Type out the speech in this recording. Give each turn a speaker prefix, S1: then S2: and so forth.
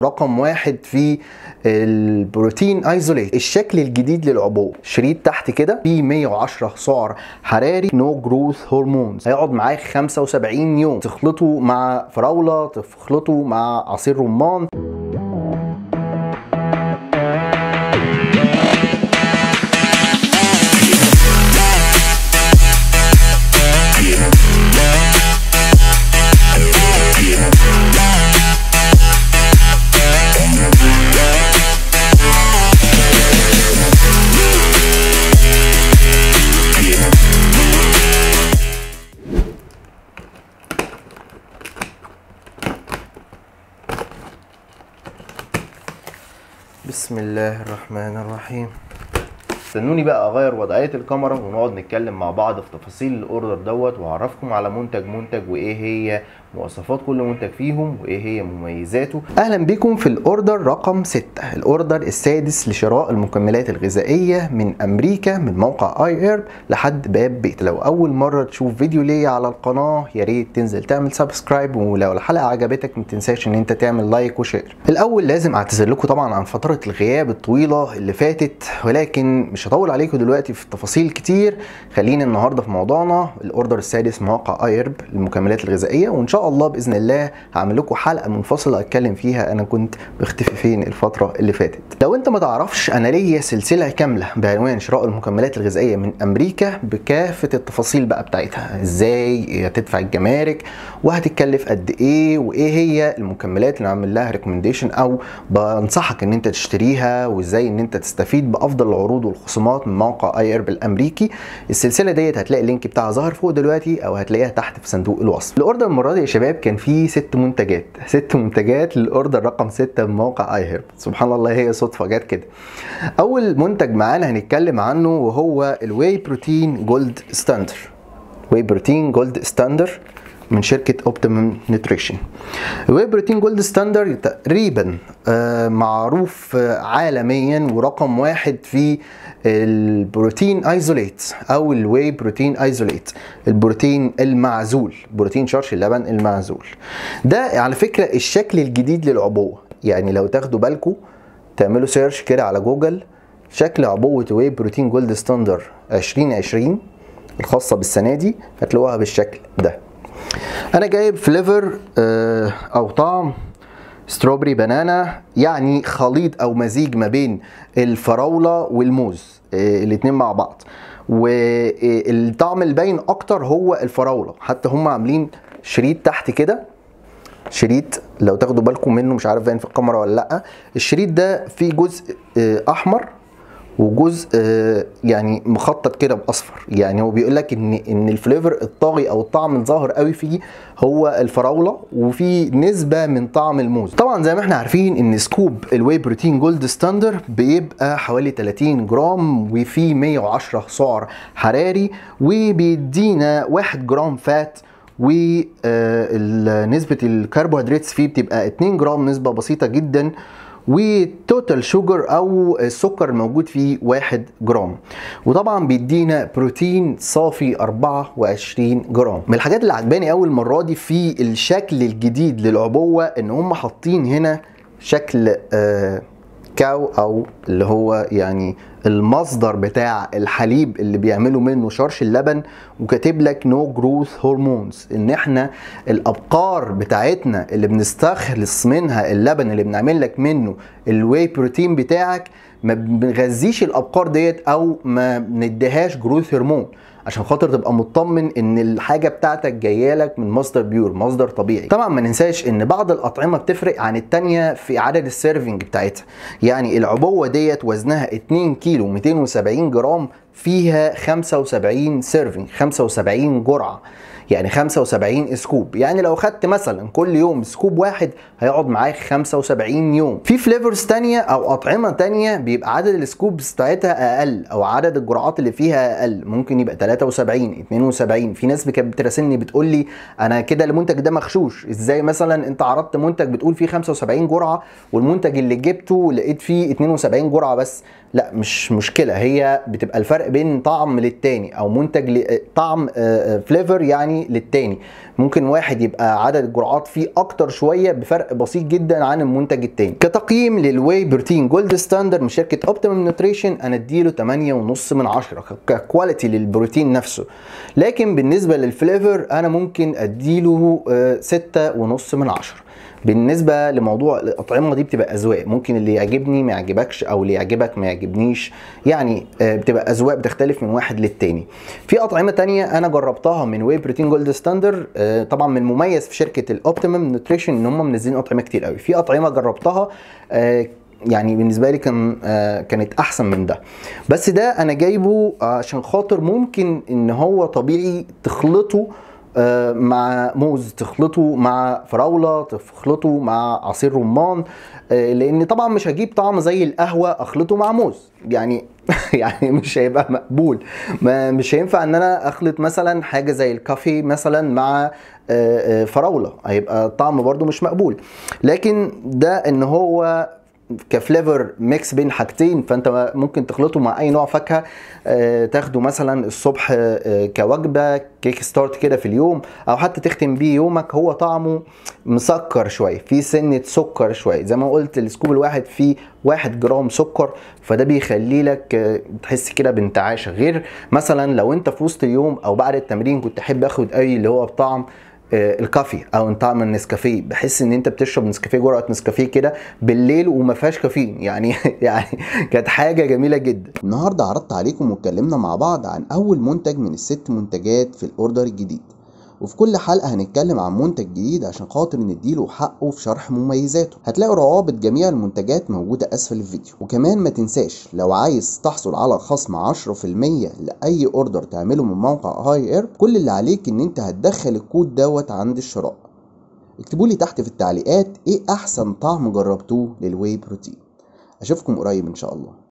S1: رقم واحد في البروتين ايزوليت الشكل الجديد للعبوه شريط تحت كده فيه 110 سعر حراري نو جروث هرمونز هيقعد معاك 75 يوم تخلطه مع فراوله تخلطه مع عصير رمان بسم الله الرحمن الرحيم استنوني بقى اغير وضعيه الكاميرا ونقعد نتكلم مع بعض في تفاصيل الاوردر دوت واعرفكم على منتج منتج وايه هي مواصفات كل منتج فيهم وايه هي مميزاته اهلا بكم في الاوردر رقم 6 الاوردر السادس لشراء المكملات الغذائيه من امريكا من موقع اي ايرب لحد باب بيت لو اول مره تشوف فيديو ليا على القناه يا ريت تنزل تعمل سبسكرايب ولو الحلقه عجبتك ما تنساش ان انت تعمل لايك وشير الاول لازم اعتذر لكم طبعا عن فتره الغياب الطويله اللي فاتت ولكن مش هطول عليكم دلوقتي في تفاصيل كتير خلينا النهارده في موضوعنا الاوردر السادس موقع ايرب للمكملات الغذائيه وان شاء الله باذن الله هعمل لكم حلقه منفصله اتكلم فيها انا كنت مختفي فين الفتره اللي فاتت لو انت ما تعرفش انا ليا سلسله كامله بعنوان شراء المكملات الغذائيه من امريكا بكافه التفاصيل بقى بتاعتها ازاي هتدفع الجمارك وهتتكلف قد ايه وايه هي المكملات اللي عامل لها ريكومنديشن او بنصحك ان انت تشتريها وازاي ان انت تستفيد بافضل العروض والخصومات من موقع اي ارب الامريكي السلسله ديت هتلاقي اللينك بتاعها ظاهر فوق دلوقتي او هتلاقيها تحت في صندوق الوصف الاوردر المره دي يا شباب كان فيه ست منتجات ست منتجات للاوردر رقم 6 من موقع اي هيرب سبحان الله هي صدفه جت كده اول منتج معانا هنتكلم عنه وهو الواي بروتين جولد ستاندر واي بروتين جولد ستاندر من شركة اوبتيمم نيوتريشن الواي بروتين جولد ستاندر تقريبا آه معروف آه عالميا ورقم واحد في البروتين ايزوليت او الواي بروتين ايزوليت البروتين المعزول بروتين شرش اللبن المعزول ده على فكرة الشكل الجديد للعبوة يعني لو تاخدوا بالكم تعملوا سيرش كده على جوجل شكل عبوة واي بروتين جولد ستاندر 2020 الخاصة بالسنة دي هتلاقوها بالشكل ده انا جايب فليفر او طعم ستروبري بنانا يعني خليط او مزيج ما بين الفراوله والموز الاتنين مع بعض والطعم الباين اكتر هو الفراوله حتى هم عاملين شريط تحت كده شريط لو تاخدوا بالكم منه مش عارف باين في الكاميرا ولا لا الشريط ده فيه جزء احمر وجزء يعني مخطط كده باصفر يعني هو بيقول لك ان ان الفليفر الطاغي او الطعم الظاهر قوي فيه هو الفراوله وفي نسبه من طعم الموز طبعا زي ما احنا عارفين ان سكوب الواي بروتين جولد ستاندر بيبقى حوالي 30 جرام وفيه 110 سعر حراري وبيدينا 1 جرام فات ونسبه الكربوهيدرات فيه بتبقى 2 جرام نسبه بسيطه جدا والتوتال شوجر او السكر الموجود فيه 1 جرام وطبعا بيدينا بروتين صافي 24 جرام من الحاجات اللي عجباني اول مره دي في الشكل الجديد للعبوه ان هم حاطين هنا شكل آه كاو او اللي هو يعني المصدر بتاع الحليب اللي بيعملوا منه شرش اللبن وكاتب لك نو جروث هرمونز ان احنا الابقار بتاعتنا اللي بنستخلص منها اللبن اللي بنعمل لك منه الواي بروتين بتاعك ما بنغذيش الابقار ديت او ما بنديهاش جروث هرمون عشان خاطر تبقى مطمن ان الحاجه بتاعتك جايه لك من مصدر بيور مصدر طبيعي طبعا ما ننساش ان بعض الاطعمه بتفرق عن التانية في عدد السيرفنج بتاعتها يعني العبوه ديت وزنها 2 كيلو 270 جرام فيها 75 سيرفنج 75 جرعه يعني 75 سكوب يعني لو خدت مثلا كل يوم سكوب واحد هيقعد معاك 75 يوم في فليفرز تانية او اطعمه تانية بيبقى عدد السكوبز بتاعتها اقل او عدد الجرعات اللي فيها اقل ممكن يبقى 73 72 في ناس كانت بتراسلني بتقول لي انا كده المنتج ده مغشوش ازاي مثلا انت عرضت منتج بتقول فيه 75 جرعه والمنتج اللي جبته لقيت فيه 72 جرعه بس لا مش مشكله هي بتبقى الفرق بين طعم للتاني او منتج طعم فليفر يعني يعني للتاني ممكن واحد يبقى عدد الجرعات فيه اكتر شويه بفرق بسيط جدا عن المنتج التاني كتقييم للواي بروتين جولد ستاندرد من شركه اوبتيمم نيوتريشن انا اديله 8.5 من 10 ككواليتي للبروتين نفسه لكن بالنسبه للفليفر انا ممكن اديله 6.5 من 10 بالنسبه لموضوع الاطعمه دي بتبقى اذواق ممكن اللي يعجبني ما يعجبكش او اللي يعجبك ما يعجبنيش يعني بتبقى اذواق بتختلف من واحد للتاني في اطعمه تانية انا جربتها من واي بروتين جولد ستاندر طبعا من المميز في شركه الاوبتيمم نوتريشن ان هم منزلين اطعمه كتير قوي في اطعمه جربتها يعني بالنسبه لي كان آه كانت احسن من ده بس ده انا جايبه عشان خاطر ممكن ان هو طبيعي تخلطه آه مع موز تخلطه مع فراوله تخلطه مع عصير رمان آه لان طبعا مش هجيب طعم زي القهوه اخلطه مع موز يعني يعني مش هيبقى مقبول ما مش هينفع ان انا اخلط مثلا حاجه زي الكافي مثلا مع فراوله هيبقى طعم برده مش مقبول لكن ده ان هو كفليفر ميكس بين حاجتين فانت ممكن تخلطه مع اي نوع فاكهه آه تاخده مثلا الصبح آه كوجبه كيك ستارت كده في اليوم او حتى تختم بيه يومك هو طعمه مسكر شويه فيه سنه سكر شويه زي ما قلت السكوب الواحد فيه واحد جرام سكر فده بيخلي لك آه تحس كده بانتعاش غير مثلا لو انت في وسط اليوم او بعد التمرين كنت احب اخد اي اللي هو بطعم الكافي او طعم النسكافيه بحس ان انت بتشرب نسكافيه جرعه نسكافيه كده بالليل وما فيهاش كافيين يعني يعني كانت حاجه جميله جدا
S2: النهارده عرضت عليكم واتكلمنا مع بعض عن اول منتج من الست منتجات في الاوردر الجديد وفي كل حلقة هنتكلم عن منتج جديد عشان خاطر نديله حقه في شرح مميزاته هتلاقوا روابط جميع المنتجات موجودة أسفل الفيديو وكمان ما تنساش لو عايز تحصل على خصم 10% لأي أوردر تعمله من موقع هاي اير كل اللي عليك إن أنت هتدخل الكود دوت عند الشراء اكتبوا لي تحت في التعليقات إيه أحسن طعم جربتوه للواي بروتين أشوفكم قريب إن شاء الله